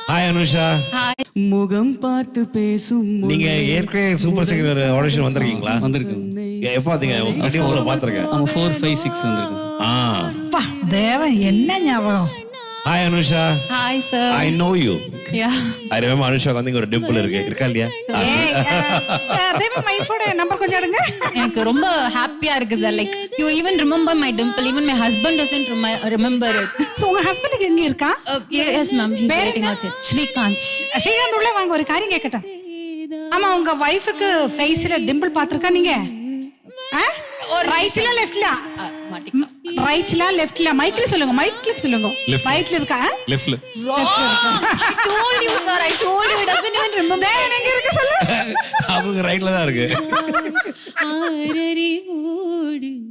Hi Anusha hi முகம் பார்த்து பேசும் நீங்க ஏற்கனவே சூப்பர் சிங்கர் ஆடிஷன் வந்திருக்கீங்களா வந்திருக்கேன் எப்போ வந்தீங்க கண்டிப்பா உங்களை பார்த்திருக்கேன் ஆமா ஃபோர் ஃபைவ் சிக்ஸ் வந்திருக்கேன் ஆ அப்பா தேவன் என்ன ஞாபகம் hi Anusha hi sir I know you ya I remember Anusha வந்து இங்க ஒரு டிம்பிள் இருக்கு இருக்கா இல்லையா தேவன் மைஃபோட நம்பர் கொஞ்சம் எடுங்க எனக்கு ரொம்ப ஹாப்பியா இருக்கு sir like you even remember my dimple even my husband doesn't remember it So, உங்க ஹஸ்பண்டுக்கு எங்க இருக்கா yes ma'am he's waiting out Srikanth Srikanth உள்ள வாங்க ஒரு காரியம் கேட்கட்டும் ஆமா உங்க வைஃபுக்கு ஃபேஸ்ல டிம்பிள் பாத்திருக்கா நீங்க ரைட்ல லெஃப்ட்ல மாட்டிக்கலாம் ரைட்ல லெஃப்ட்ல மைக்ல சொல்லுங்க மைக்ல சொல்லுங்க Left. ரைட்ல இருக்கா ஆ? லெஃப்ட்ல I told you sir I told you it doesn't even remember தேவன் எங்க இருக்கு சொல்லு அவங்க ரைட்ல தான் இருக்கு ஆரறி ஓடு